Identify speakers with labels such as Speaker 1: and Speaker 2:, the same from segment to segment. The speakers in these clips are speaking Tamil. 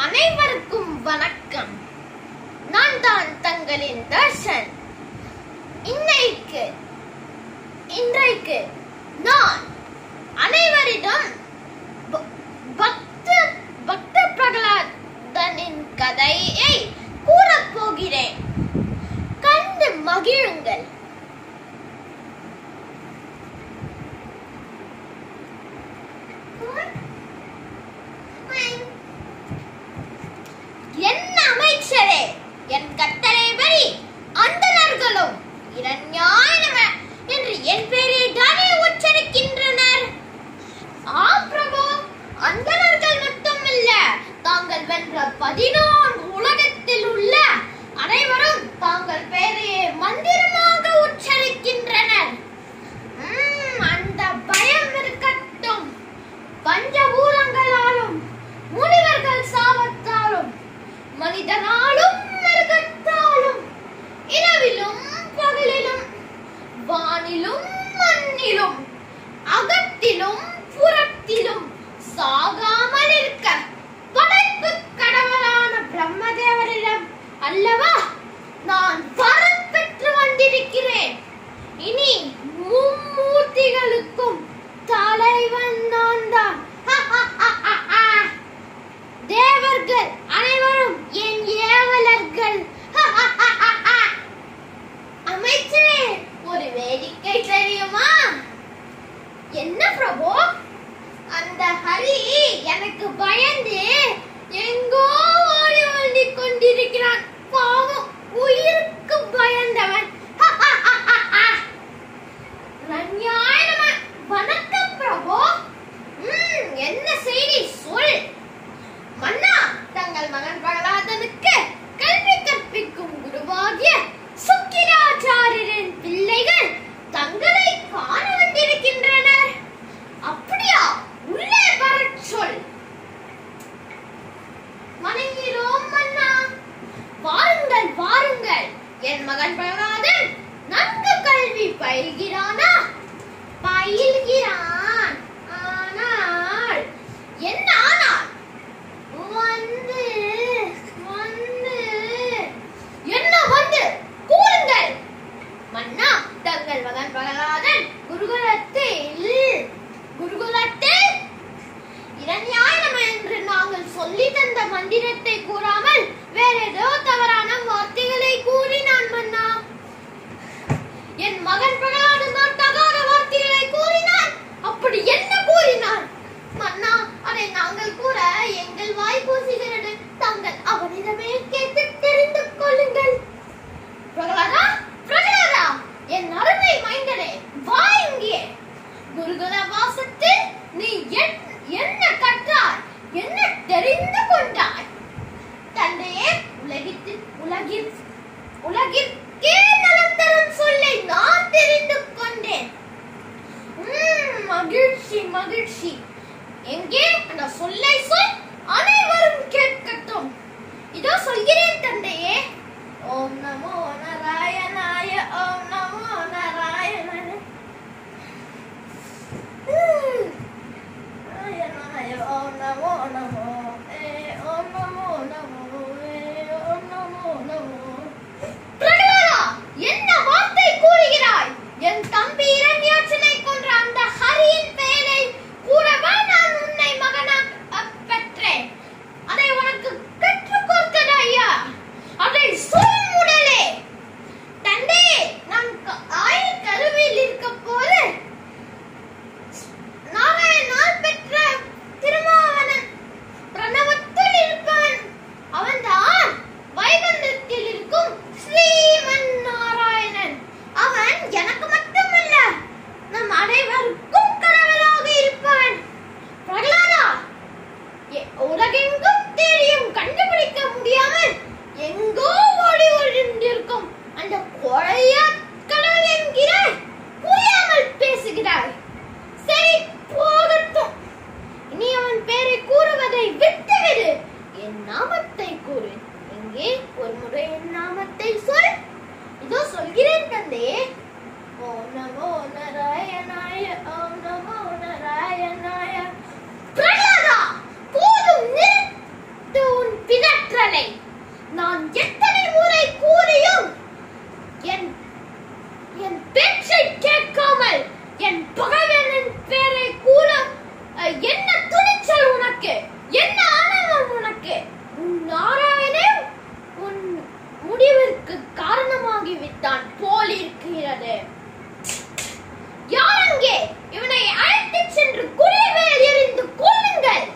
Speaker 1: அனைவருக்கும் வணக்கம் நான் தான் தங்களின் தர்ஷன் இன்னைக்கு இன்றைக்கு நான் அனைவரிடம் ப- பக்த பக்த பிரகலாதனின் கதையை கூறப் போகிறேன் கண்டு மகிழுங்கள் என்ன அமைச்சரே என் கட்டளை படி அந்தணர்களும் இரண்யாயனம என்று என் பேரை தானே உச்சரிக்கின்றனர் ஆம் பிரபு அந்தணர்கள் மட்டுமல்ல தாங்கள் வென்ற பதினான்கு உலகத்தில் உள்ள அனைவரும் தாங்கள் பெயரையே மந்திரமாக உச்சரிக்கின்றனர் உம், அந்த பயம் இருக்கட்டும் பஞ்சபூதங்களாலும் முனிவர்கள் சாபத்தாலும் மனிதனாலும் மிருகத்தாலும் இரவிலும் பகலிலும் வானிலும் மண்ணிலும் அகத்திலும் புறத்திலும் சாகாமல் இருக்க படைப்பு கடவுளான பிரம்மதேவரிடம் அல்லவா நான் வரம் பெற்று வந்திருக்கிறேன் இனி மும்மூர்த்திகளுக்கும் தலைவன் நான் தான் தேவர்கள் அனைவரும் என் ஏவலர்கள் அமைச்சரே ஒரு வேடிக்கை தெரியுமா என்ன பிரபு அந்த ஹரி எனக்கு பயந்து எங்கோ ஓடி ஓடி கொண்டிருக்கிறான் பாவம் உயிருக்கு பயந்தவன் ரண்யாயனம வணக்கம் பிரபு ம், என்ன செய்தி சொல் மன்னா தங்கள் மகன் பிரகலாதனுக்கு கல்வி கற்பிக்கும் குருவாகிய சுக்கிராச்சாரியரின் பிள்ளைகள் தங்களை காண வந்திருக்கின்றனர் அப்படியா உள்ளே வரச் சொல் வணங்குகிறோம் மன்னா வாருங்கள் வாருங்கள் என் மகன் பிரகலாதன் நன்கு கல்வி பயில்கிறானா பயில்கிறான் ஆனால் என்ன ஆனால் வந்து வந்து என்ன வந்து கூறுங்கள் மன்னா தங்கள் மகன் பிரகலாதன் குருகுலத்தில் குருகுலத்தில் இரண்யாயிரம் என்று நாங்கள் சொல்லி தந்த மந்திரத்தை கூறாமல் வேற ஏதோ தவறான வார்த்தைகளை கூறினான் மன்னா என் மகன் பிரகலாதன் தான் தகாத வார்த்தைகளை கூறினான் அப்படி என்ன கூறினான் மன்னா அதை நாங்கள் கூற எங்கள் வாய் கூசுகிறது தாங்கள் அவனிடமே கேட்டு தெரிந்து கொள்ளுங்கள் பிரகலாதா பிரகலாதா என் அருமை மைந்தனே வா இங்கே குருகுல வாசத்தில் நீ என்- என்ன கற்றாய் என்ன தெரிந்து கொண்டாய் தந்தையே உலகிற்கு உலகில் உலகிற்கே நலம் தரும் சொல்லை நான் தெரிந்து கொண்டேன் உம், மகிழ்ச்சி மகிழ்ச்சி எங்கே அந்த சொல்லை சொல் அனைவரும் கேட்கட்டும் இதோ சொல்கிறேன் தந்தையே ஓம் நமோ நாராயணாய ஓம் நமோ நாராயணாய உம். நாராயணாய ஓம் நமோ நமோ ஏ ஓம் நமோ நமோ ஏ ஓம் நமோ நமோ பிரகலாதா என்ன வார்த்தை கூறுகிறாய் என் தம்பி இரண்யாட்சனை கொன்ற அந்த ஹரியின் பெயரை கூறவா நான் உன்னை மகனாக பெற்றேன் அதை உனக்கு கற்றுக் கொடுத்தது ஐயா அதை சொல் முடலே தந்தையே நான் க- ஆயுள் கருவில் இருக்க போது நாராயணால் பெற்ற திருமாவனன் பிரணவத்தில் இருப்பவன் அவன்தான் வைகுந்தத்தில் இருக்கும் ஸ்ரீமன் நாராயணன் அவன் எனக்கு மட்டுமல்ல நம் அனைவருக்கும் கடவுளாக இருப்பவன் பிரகலாதா எ- உலகெங்கும் தேடியும் கண்டுபிடிக்க முடியாமல் எங்கோ ஓடி ஒளிந்திருக்கும் அந்த கொழைய கடவுள் என்கிறாய் புரியாமல் பேசுகிறாய் சரி போகட்டும் இனி அவன் பேரை கூறுவதை விட்டுவிடு என் நாமத்தை கூறு எங்கே ஒரு முறை என் நாமத்தை சொல் இதோ சொல்கிறேன் தந்தையே ஓம் நமோ நாராயணாய ஓம் நமோ நாராயணாய பிரகலாதா போதும் நிறுத்து உன் நான் எத்தனை முறை கூறியும் என் என் பேச்சை கேட்காமல் என் பகைவனின் பேரை கூற அஹ், என்ன துணிச்சல் உனக்கு என்ன ஆணவம் உனக்கு உன் நாராயணே உன் முடிவிற்கு காரணமாகி விட்டான் போல் இருக்கிறது யார் அங்கே இவனை அழைத்துச் சென்று குடிமேல் எறிந்து கொல்லுங்கள்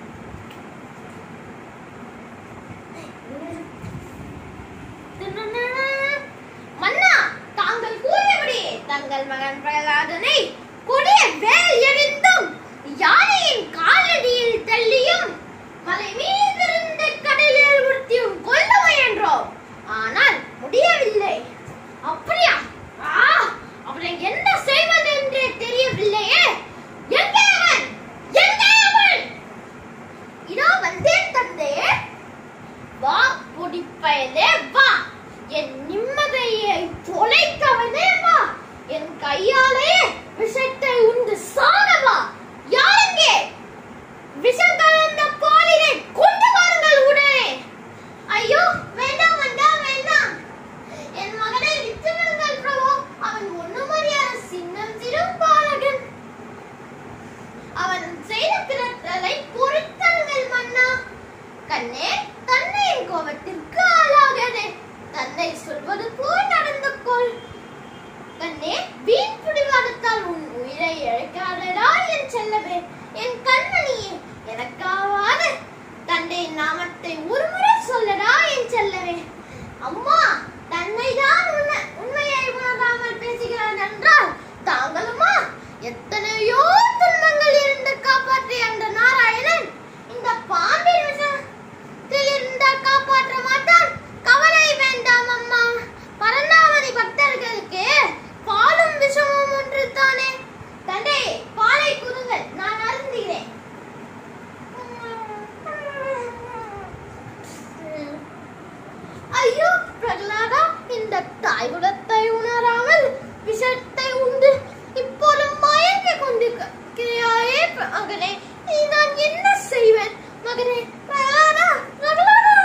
Speaker 1: மன்னா தாங்கள் கூறியபடி தங்கள் மகன் பிரகலாதனை கொடிய வேல் எறிந்தும் யானையின் காலடியில் தள்ளியும் மலை மீதிருந்த கடலில் உறுத்தியும் கொல்ல முயன்றோம் ஆனால் முடியவில்லை அப்படியா ஆ அவனை என்ன செய்வதென்றே தெரியவில்லையே எங்கே அவன் எங்கே அவன் இதோ வந்தேன் தந்தையே வா பொடிப்பயலே வா என் நிம்மதியை தொலைக்கவனே வா என் கையாலே விஷத்தை உண்டு சாகவா யாருங்கே விஷம் கலந்த பாலினை கொண்டு வாருங்கள் உடனே ஐயோ வேண்டாம் வேண்டாம் வேண்டாம் என் மகனை விட்டுவிடுங்கள் பிரபு அவன் ஒண்ணும் அறியாத சின்னம் சிறும் பாலகன் அவன் செய்த பிறத்தலை பொறுத்தருங்கள் மன்னா கண்ணே தன்னையின் கோபத்திற்கு ஆளாகாதே தந்தை சொல்வது போல் நடந்து கொள் கண்ணே வீண் பிடிவாதத்தால் உன் உயிரை இழக்காதடா என் செல்லவே என் கண்மணியே எனக்காவாத தந்தையின் நாமத்தை ஒருமுறை சொல்லடா என் செல்லவே அம்மா தன்னை தான் உண்மையை உணராமல் பேசுகிறான் என்றால் தாங்களுமா எத்தனையோ துன்பங்கள் இருந்து காப்பாற்றிய அந்த நாராயணன் இந்த பாம்பின் விஷத்தில் இருந்து காப்பாற்ற மாட்டான் கவலை வேண்டாம் அம்மா பரந்தாமணி பக்தர்களுக்கு பாலும் விஷமும் ஒன்று தானே தந்தை பாலை குடுங்கள் நான் அருந்துகிறேன் ஐயோ பிரகலாதா இந்த தாய் குலத்தை உணராமல் விஷத்தை உண்டு இப்போது மயங்கி கொண்டிருக்கிறாயே மகனே நீ நான் என்ன செய்வேன் மகனே பிரகலாதா பிரகலாதா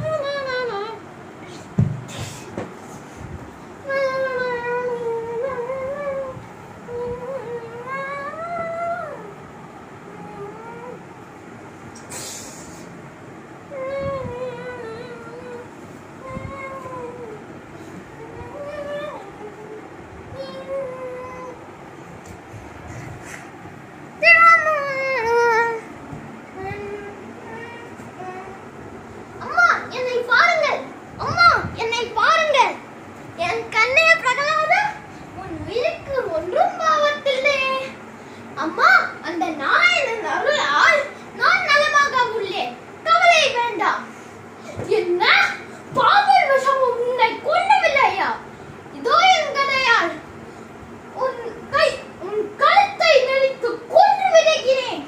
Speaker 1: அம்மா என்னை பாருங்கள் அம்மா என்னை பாருங்கள் என் கண்ணே பிரகலாதா உன் உயிருக்கு ஒன்றும் பாவத்தில்லையே அம்மா அந்த நாராயணன் அருளால் நான் நலமாக உள்ளேன் கவலை வேண்டாம் என்ன பாவல் விஷம் உன்னை கொல்லவில்லையா இதோ என் கதையால் உன் கை உன் கழுத்தை நெரித்து கொன்று விடுகிறேன்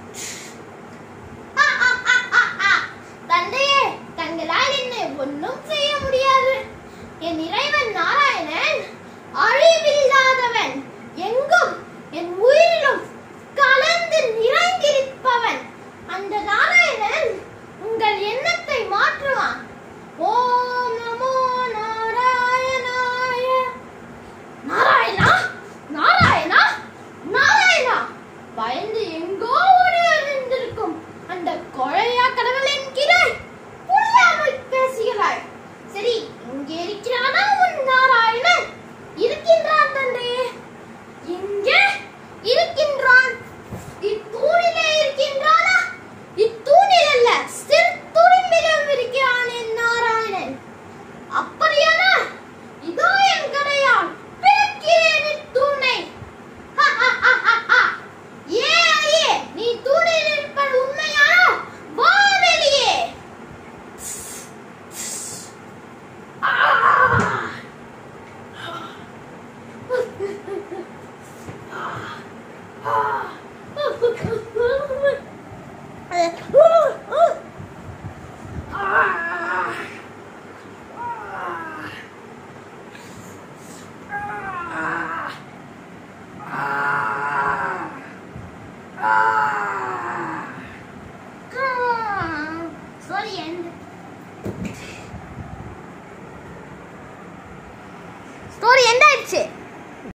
Speaker 1: ஆ, ஆ, ஆ, ஆ, ஆ. தந்தையே தங்களால் என்னை ஒன்றும் செய்ய முடியாது என் இறைவன் நாராயணன் அழிவில்லாதவன் எங்கும் என் உயிரிலும் கலந்து நிறைந்திருப்பவன் அந்த நாராயணன் உங்கள் எண்ணத்தை மாற்றுவான் ஓம் நமோ நாராயணாய நாராயணா நாராயணா நாராயணா பயந்து எங்கோ ஓடி அறிந்திருக்கும் அந்த கொழையா கடவுள் என்கிறாய் புரியாமல் பேசுகிறாய் சரி இங்கே இருக்கிறானா உன் நாராயணன் இருக்கின்றான் தந்தையே இங்கே இருக்கின்றான் இத்தூணிலே இருக்கின்றானா இத்தூணில் அல்ல சிறு துரும்பிலும் இருக்கிறான் என் நாராயணன் அப்படியானால் இதோ என் கடையால் பிறக்கிறேன் இத்தூணை ஹ, ஹ, ஹ, ஹ, ஹ. ஏ அரியே நீ தூணில் இருப்பது உண்மையானா வா வெளியே ஆ! Sorry, end. ஸ்டோரி எண்ட் ஆயிடுச்சு